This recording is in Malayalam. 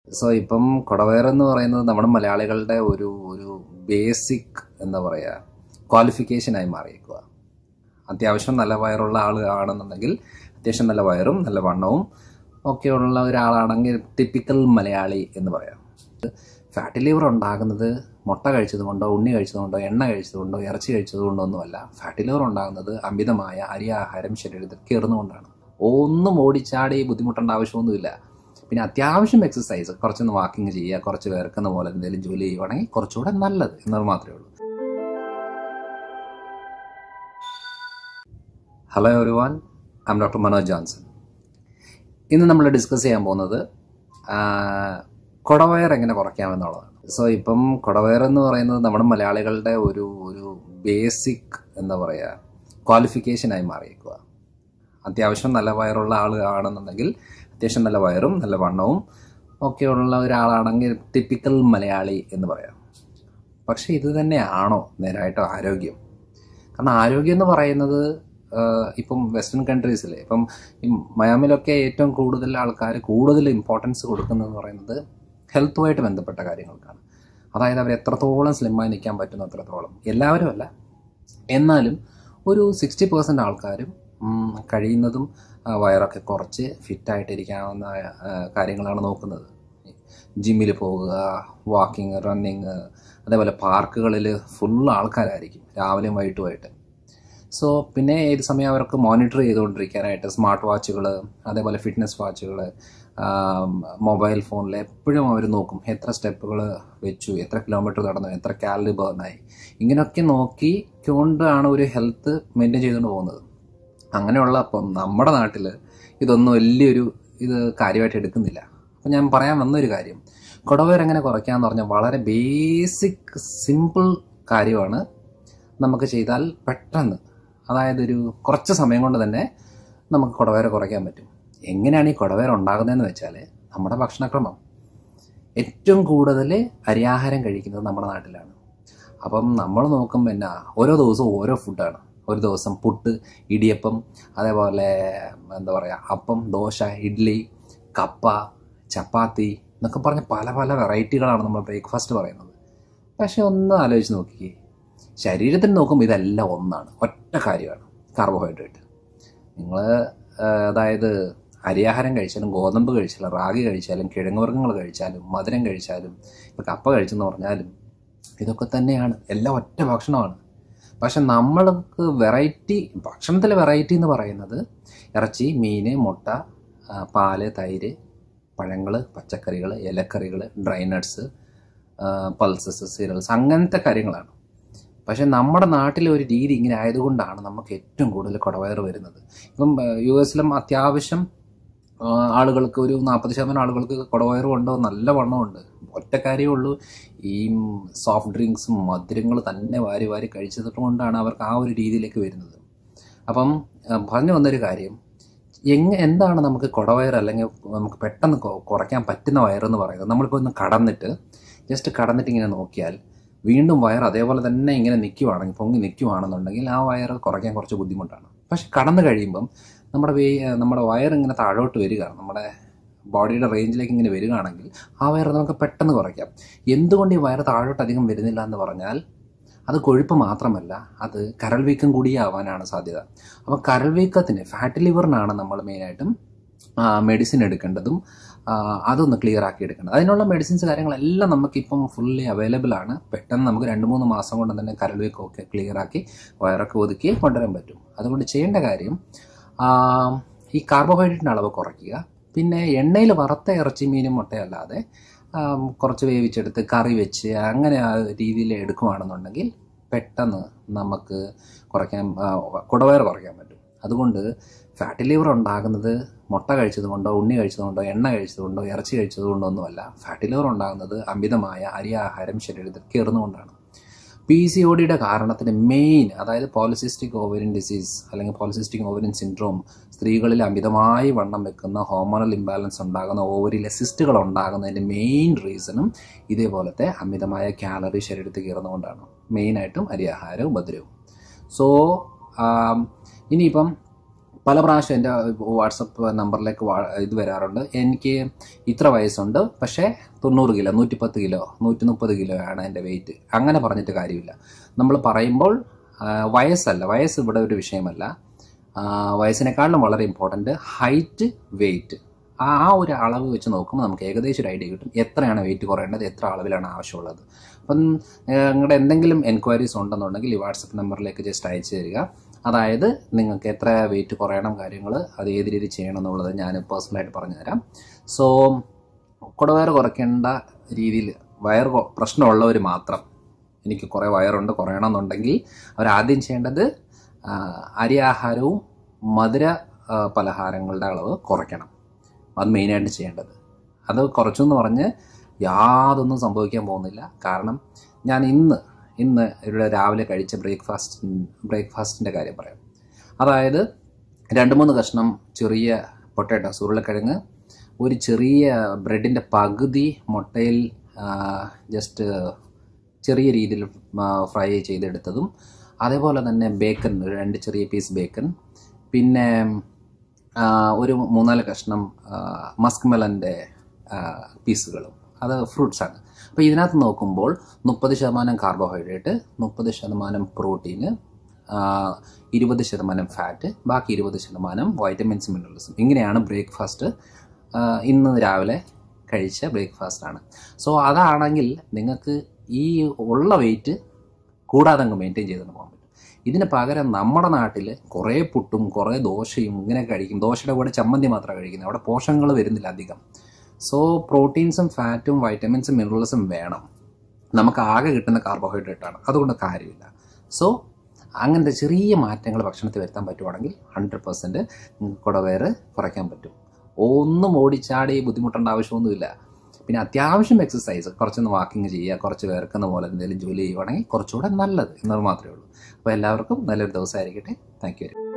സോ ഇപ്പം കുടവയർ എന്ന് പറയുന്നത് നമ്മുടെ മലയാളികളുടെ ഒരു ഒരു ബേസിക് എന്താ പറയുക ക്വാളിഫിക്കേഷനായി മാറിയേക്കുക അത്യാവശ്യം നല്ല വയറുള്ള ആൾ ആണെന്നുണ്ടെങ്കിൽ അത്യാവശ്യം നല്ല വയറും നല്ല വണ്ണവും ഒക്കെ ഉള്ള ഒരാളാണെങ്കിൽ ടിപ്പിക്കൽ മലയാളി എന്ന് പറയാം ഫാറ്റി ലിവർ ഉണ്ടാകുന്നത് മുട്ട കഴിച്ചത് കൊണ്ടോ ഉണ്ണി കഴിച്ചത് കൊണ്ടോ എണ്ണ കഴിച്ചത് കൊണ്ടോ ഇറച്ചി കഴിച്ചത് കൊണ്ടോ ഒന്നുമല്ല ഫാറ്റി ലിവർ ഉണ്ടാകുന്നത് അമിതമായ അരിയാഹാരം ശരീരത്തിൽ കയറുന്നതുകൊണ്ടാണ് ഒന്നും ഓടിച്ചാടി ബുദ്ധിമുട്ടേണ്ട ആവശ്യമൊന്നുമില്ല പിന്നെ അത്യാവശ്യം എക്സസൈസ് കുറച്ചൊന്ന് വാക്കിംഗ് ചെയ്യുക കുറച്ച് വേർക്കുന്ന പോലെ എന്തെങ്കിലും ജോലി ചെയ്യുവാണെങ്കിൽ കുറച്ചുകൂടെ നല്ലത് എന്നത് മാത്രമേ ഉള്ളൂ hello everyone I'm doctor Manoj Johnson ഇന്ന് നമ്മൾ ഡിസ്കസ് ചെയ്യാൻ പോകുന്നത് കുടവയർ എങ്ങനെ കുറയ്ക്കാമെന്നുള്ളതാണ് സോ ഇപ്പം കുടവയർ എന്ന് പറയുന്നത് നമ്മുടെ മലയാളികളുടെ ഒരു ഒരു ബേസിക് എന്താ പറയുക ക്വാളിഫിക്കേഷനായി മാറിയേക്കുക അത്യാവശ്യം നല്ല വയറുള്ള ആൾ ആണെന്നുണ്ടെങ്കിൽ അത്യാവശ്യം നല്ല വയറും നല്ല വണ്ണവും ഒക്കെ ഉള്ള ഒരാളാണെങ്കിൽ ടിപ്പിക്കൽ മലയാളി എന്ന് പറയാം പക്ഷേ ഇത് തന്നെയാണോ നേരായിട്ട് ആരോഗ്യം കാരണം ആരോഗ്യം എന്ന് പറയുന്നത് ഇപ്പം വെസ്റ്റേൺ കൺട്രീസിൽ ഇപ്പം ഈ മയാമിലൊക്കെ ഏറ്റവും കൂടുതൽ ആൾക്കാർ കൂടുതൽ ഇമ്പോർട്ടൻസ് കൊടുക്കുന്നതെന്ന് പറയുന്നത് ഹെൽത്തുമായിട്ട് ബന്ധപ്പെട്ട കാര്യങ്ങൾക്കാണ് അതായത് അവർ എത്രത്തോളം സ്ലിമ്മായി നിൽക്കാൻ പറ്റുന്നു അത്രത്തോളം എല്ലാവരും അല്ല എന്നാലും ഒരു സിക്സ്റ്റി പെർസെൻറ്റ് ആൾക്കാരും കഴിയുന്നതും വയറൊക്കെ കുറച്ച് ഫിറ്റായിട്ടിരിക്കാവുന്ന കാര്യങ്ങളാണ് നോക്കുന്നത് ജിമ്മിൽ പോകുക വാക്കിങ് റണ്ണിങ് അതേപോലെ പാർക്കുകളിൽ ഫുൾ ആൾക്കാരായിരിക്കും രാവിലെയും വൈകിട്ടുമായിട്ട് സോ പിന്നെ ഏത് സമയം അവർക്ക് മോണിറ്റർ ചെയ്തുകൊണ്ടിരിക്കാനായിട്ട് സ്മാർട്ട് വാച്ചുകൾ അതേപോലെ ഫിറ്റ്നസ് വാച്ചുകൾ മൊബൈൽ ഫോണിൽ എപ്പോഴും അവർ നോക്കും എത്ര സ്റ്റെപ്പുകൾ വെച്ചു എത്ര കിലോമീറ്റർ നടന്നു എത്ര കാലറി ബേർണായി ഇങ്ങനെയൊക്കെ നോക്കിക്കൊണ്ടാണ് ഒരു ഹെൽത്ത് മെയിൻറ്റെയിൻ ചെയ്തുകൊണ്ട് പോകുന്നത് അങ്ങനെയുള്ള അപ്പം നമ്മുടെ നാട്ടിൽ ഇതൊന്നും വലിയൊരു ഇത് കാര്യമായിട്ട് എടുക്കുന്നില്ല അപ്പം ഞാൻ പറയാൻ വന്നൊരു കാര്യം കുടവയർ എങ്ങനെ കുറയ്ക്കാമെന്ന് പറഞ്ഞാൽ വളരെ ബേസിക് സിമ്പിൾ കാര്യമാണ് നമുക്ക് ചെയ്താൽ പെട്ടെന്ന് അതായത് ഒരു കുറച്ച് സമയം കൊണ്ട് തന്നെ നമുക്ക് കുടവയർ കുറയ്ക്കാൻ പറ്റും എങ്ങനെയാണ് ഈ കുടവയർ ഉണ്ടാകുന്നതെന്ന് വെച്ചാൽ നമ്മുടെ ഭക്ഷണക്രമം ഏറ്റവും കൂടുതൽ അരിയാഹാരം കഴിക്കുന്നത് നമ്മുടെ നാട്ടിലാണ് അപ്പം നമ്മൾ നോക്കുമ്പോൾ എന്നാ ഓരോ ദിവസവും ഓരോ ഫുഡാണ് ഒരു ദിവസം പുട്ട് ഇടിയപ്പം അതേപോലെ എന്താ പറയുക അപ്പം ദോശ ഇഡ്ഡലി കപ്പ ചപ്പാത്തി എന്നൊക്കെ പറഞ്ഞ പല പല വെറൈറ്റികളാണ് നമ്മൾ ബ്രേക്ക്ഫാസ്റ്റ് പറയുന്നത് പക്ഷെ ഒന്ന് ആലോചിച്ച് നോക്കിക്കേ ശരീരത്തിന് നോക്കുമ്പോൾ ഇതെല്ലാം ഒന്നാണ് ഒറ്റ കാര്യമാണ് കാർബോഹൈഡ്രേറ്റ് നിങ്ങൾ അതായത് അരിയാഹാരം കഴിച്ചാലും ഗോതമ്പ് കഴിച്ചാലും റാഗി കഴിച്ചാലും കിഴങ്ങുവർഗ്ഗങ്ങൾ കഴിച്ചാലും മധുരം കഴിച്ചാലും ഇപ്പോൾ കപ്പ കഴിച്ചെന്ന് പറഞ്ഞാലും ഇതൊക്കെ തന്നെയാണ് എല്ലാം ഒറ്റ ഭക്ഷണമാണ് പക്ഷെ നമ്മൾക്ക് വെറൈറ്റി ഭക്ഷണത്തിലെ വെറൈറ്റി എന്ന് പറയുന്നത് ഇറച്ചി മീൻ മുട്ട പാല് തൈര് പഴങ്ങൾ പച്ചക്കറികൾ ഇലക്കറികൾ ഡ്രൈ നട്ട്സ് പൾസസ് സീരിയൽസ് അങ്ങനത്തെ കാര്യങ്ങളാണ് പക്ഷെ നമ്മുടെ നാട്ടിലെ ഒരു രീതി ഇങ്ങനെ ആയതുകൊണ്ടാണ് നമുക്ക് ഏറ്റവും കൂടുതൽ കുടവയർ വരുന്നത് ഇപ്പം യു എസിലും അത്യാവശ്യം ആളുകൾക്ക് ഒരു നാൽപ്പത് ശതമാനം ആളുകൾക്ക് കുടവയർ കൊണ്ടോ നല്ല വണ്ണമുണ്ട് ഒറ്റ കാര്യമേ ഉള്ളൂ ഈ സോഫ്റ്റ് ഡ്രിങ്ക്സും മധുരങ്ങൾ തന്നെ വാരി വാരി കഴിച്ചത് കൊണ്ടാണ് അവർക്ക് ആ ഒരു രീതിയിലേക്ക് വരുന്നത് അപ്പം പറഞ്ഞു വന്നൊരു കാര്യം എങ് എന്താണ് നമുക്ക് കുടവയർ അല്ലെങ്കിൽ നമുക്ക് പെട്ടെന്ന് കുറയ്ക്കാൻ പറ്റുന്ന വയറെന്ന് പറയുന്നത് നമ്മളിപ്പോൾ ഒന്ന് കടന്നിട്ട് ജസ്റ്റ് കടന്നിട്ട് ഇങ്ങനെ നോക്കിയാൽ വീണ്ടും വയർ അതേപോലെ തന്നെ ഇങ്ങനെ നിൽക്കുവാണെങ്കിൽ പൊങ്ങി നിൽക്കുവാണെന്നുണ്ടെങ്കിൽ ആ വയർ കുറയ്ക്കാൻ കുറച്ച് ബുദ്ധിമുട്ടാണ് പക്ഷെ കടന്നു കഴിയുമ്പം നമ്മുടെ വേ നമ്മുടെ വയർ ഇങ്ങനെ താഴോട്ട് വരിക നമ്മുടെ ബോഡിയുടെ റേഞ്ചിലേക്ക് ഇങ്ങനെ വരികയാണെങ്കിൽ ആ വയർ നമുക്ക് പെട്ടെന്ന് കുറയ്ക്കാം എന്തുകൊണ്ട് ഈ വയർ താഴോട്ട് അധികം വരുന്നില്ല എന്ന് പറഞ്ഞാൽ അത് കൊഴുപ്പ് മാത്രമല്ല അത് കരൾ വീക്കം കൂടിയാവാനാണ് സാധ്യത അപ്പോൾ കരൾ വീക്കത്തിന് ഫാറ്റ് ലിവറിനാണ് നമ്മൾ മെയിനായിട്ടും മെഡിസിൻ എടുക്കേണ്ടതും അതൊന്ന് ക്ലിയർ ആക്കി എടുക്കേണ്ടത് അതിനുള്ള മെഡിസിൻസ് കാര്യങ്ങളെല്ലാം നമുക്കിപ്പം ഫുള്ളി അവൈലബിൾ ആണ് പെട്ടെന്ന് നമുക്ക് രണ്ട് മൂന്ന് മാസം കൊണ്ട് തന്നെ കരൾ വീക്കമൊക്കെ ക്ലിയർ ആക്കി വയറൊക്കെ ഒതുക്കി കൊണ്ടുവരാൻ പറ്റും അതുകൊണ്ട് ചെയ്യേണ്ട കാര്യം ഈ കാർബോഹൈഡ്രേറ്റിൻ്റെ അളവ് കുറയ്ക്കുക പിന്നെ എണ്ണയിൽ വറുത്ത ഇറച്ചി മീനും മുട്ടയല്ലാതെ കുറച്ച് വേവിച്ചെടുത്ത് കറി വെച്ച് അങ്ങനെ ആ രീതിയിൽ എടുക്കുകയാണെന്നുണ്ടെങ്കിൽ പെട്ടെന്ന് നമുക്ക് കുറയ്ക്കാൻ കുടവയർ കുറയ്ക്കാൻ പറ്റും അതുകൊണ്ട് ഫാറ്റി ലിവർ ഉണ്ടാകുന്നത് മുട്ട കഴിച്ചത് കൊണ്ടോ ഉണ്ണി കഴിച്ചത് കൊണ്ടോ എണ്ണ കഴിച്ചത് കൊണ്ടോ ഇറച്ചി കഴിച്ചത് കൊണ്ടോ ഒന്നുമല്ല ഫാറ്റി ലിവർ ഉണ്ടാകുന്നത് അമിതമായ അരിയാഹാരം ശരീരത്തിൽ കയറുന്നതുകൊണ്ടാണ് പി സി ഒ ഡിയുടെ കാരണത്തിന് മെയിൻ അതായത് പോളിസിസ്റ്റിക് ഓവരിൻ ഡിസീസ് അല്ലെങ്കിൽ പോളിസിസ്റ്റിക് ഓവരിൻ സിൻഡ്രോം സ്ത്രീകളിൽ അമിതമായി വണ്ണം വെക്കുന്ന ഹോർമോണൽ ഇംബാലൻസ് ഉണ്ടാകുന്ന ഓവരിലെ സിസ്റ്റുകൾ ഉണ്ടാകുന്നതിൻ്റെ മെയിൻ റീസണും ഇതേപോലത്തെ അമിതമായ കാലറി ശരീരത്തിൽ കയറുന്നതുകൊണ്ടാണ് മെയിനായിട്ടും അരിയാഹാരവും ഭദ്രവും സോ ഇനിയിപ്പം പല പ്രാവശ്യം എൻ്റെ വാട്സപ്പ് നമ്പറിലേക്ക് വാ- ഇത് വരാറുണ്ട് എനിക്ക് ഇത്ര വയസ്സുണ്ട് പക്ഷേ തൊണ്ണൂറ് കിലോ നൂറ്റിപ്പത്ത് കിലോ നൂറ്റി മുപ്പത് കിലോ ആണ് എൻ്റെ വെയിറ്റ് അങ്ങനെ പറഞ്ഞിട്ട് കാര്യമില്ല നമ്മൾ പറയുമ്പോൾ ആ, വയസ്സല്ല വയസ്സ് ഇവിടെ ഒരു വിഷയമല്ല ആ, വയസ്സിനെക്കാളും വളരെ ഇമ്പോർട്ടൻ്റ് ഹൈറ്റ് വെയിറ്റ് ആ ആ ഒരു അളവ് വെച്ച് നോക്കുമ്പോൾ നമുക്ക് ഏകദേശം ഒരു ഐഡിയ കിട്ടും എത്രയാണ് വെയിറ്റ് കുറയേണ്ടത് എത്ര അളവിലാണ് ആവശ്യമുള്ളത് അപ്പം നിങ്ങളുടെ എന്തെങ്കിലും എൻക്വയറീസ് ഉണ്ടെന്നുണ്ടെങ്കിൽ ഈ വാട്സപ്പ് നമ്പറിലേക്ക് ജസ്റ്റ് അയച്ചു തരിക അതായത് നിങ്ങൾക്ക് എത്ര വെയിറ്റ് കുറയണം കാര്യങ്ങൾ അത് ഏത് രീതിയിൽ ചെയ്യണം എന്നുള്ളത് ഞാൻ പേഴ്സണലായിട്ട് പറഞ്ഞുതരാം സോ കുടവയർ കുറയ്ക്കേണ്ട രീതിയിൽ വയർ കൊ- പ്രശ്നമുള്ളവർ മാത്രം എനിക്ക് കുറേ വയറുണ്ട് കുറയണമെന്നുണ്ടെങ്കിൽ അവരാദ്യം ചെയ്യേണ്ടത് ആ, അരി ആഹാരവും മധുര ആ, പലഹാരങ്ങളുടെ അളവ് കുറയ്ക്കണം അത് മെയിനായിട്ട് ചെയ്യേണ്ടത് അത് കുറച്ചെന്ന് പറഞ്ഞ് യാതൊന്നും സംഭവിക്കാൻ പോകുന്നില്ല കാരണം ഞാൻ ഇന്ന് ഇന്ന് ഇവിടെ രാവിലെ കഴിച്ച ബ്രേക്ക്ഫാസ്റ്റ് ബ്രേക്ക്ഫാസ്റ്റിൻ്റെ കാര്യം പറയാം അതായത് രണ്ട് മൂന്ന് കഷ്ണം ചെറിയ പൊട്ടേറ്റോസ് ഉരുളക്കിഴങ്ങ് ഒരു ചെറിയ ബ്രെഡിൻ്റെ പകുതി മുട്ടയിൽ ജസ്റ്റ് ചെറിയ രീതിയിൽ ഫ്രൈ ചെയ്തെടുത്തതും അതേപോലെ തന്നെ ബേക്കൺ ഒരു രണ്ട് ചെറിയ പീസ് ബേക്കൺ പിന്നെ ആ, ഒരു മൂന്നാല് കഷ്ണം മസ്ക് മെലൻ്റെ പീസുകളും അത് ഫ്രൂട്ട്സാണ് അപ്പോൾ ഇതിനകത്ത് നോക്കുമ്പോൾ മുപ്പത് ശതമാനം കാർബോഹൈഡ്രേറ്റ് മുപ്പത് ശതമാനം പ്രോട്ടീന് ഇരുപത് ശതമാനം ഫാറ്റ് ബാക്കി ഇരുപത് ശതമാനം വൈറ്റമിൻസും മിനറൽസും ഇങ്ങനെയാണ് ബ്രേക്ക്ഫാസ്റ്റ് ഇന്ന് രാവിലെ കഴിച്ച ബ്രേക്ക്ഫാസ്റ്റ് ആണ് സോ അതാണെങ്കിൽ നിങ്ങൾക്ക് ഈ ഉള്ള വെയിറ്റ് കൂടാതെ അങ്ങ് മെയിൻറ്റെയിൻ ചെയ്തുകൊണ്ട് പോകാൻ പറ്റും ഇതിന് പകരം നമ്മുടെ നാട്ടിൽ കുറേ പുട്ടും കുറേ ദോശയും ഇങ്ങനെ കഴിക്കും ദോശയുടെ കൂടെ ചമ്മന്തി മാത്രമാണ് കഴിക്കുന്നത് അവിടെ പോഷകങ്ങൾ വരുന്നില്ല അധികം സോ പ്രോട്ടീൻസും ഫാറ്റും വൈറ്റമിൻസും മിനറൽസും വേണം നമുക്ക് ആകെ കിട്ടുന്ന കാർബോഹൈഡ്രേറ്റ് ആണ് അതുകൊണ്ട് കാര്യമില്ല സോ അങ്ങനത്തെ ചെറിയ മാറ്റങ്ങൾ ഭക്ഷണത്തിൽ വരുത്താൻ പറ്റുവാണെങ്കിൽ ഹൺഡ്രഡ് പെർസെൻറ്റ് കുടവേറ് കുറയ്ക്കാൻ പറ്റും ഒന്നും ഓടിച്ചാടി ബുദ്ധിമുട്ടേണ്ട ആവശ്യമൊന്നുമില്ല പിന്നെ അത്യാവശ്യം എക്സസൈസ് കുറച്ചൊന്ന് വാക്കിംഗ് ചെയ്യുക കുറച്ച് വേർക്കുന്ന പോലെ എന്തെങ്കിലും ജോലി ചെയ്യുവാണെങ്കിൽ കുറച്ചുകൂടെ നല്ലത് എന്നത് മാത്രമേ ഉള്ളൂ അപ്പോൾ എല്ലാവർക്കും നല്ലൊരു ദിവസമായിരിക്കട്ടെ താങ്ക് യു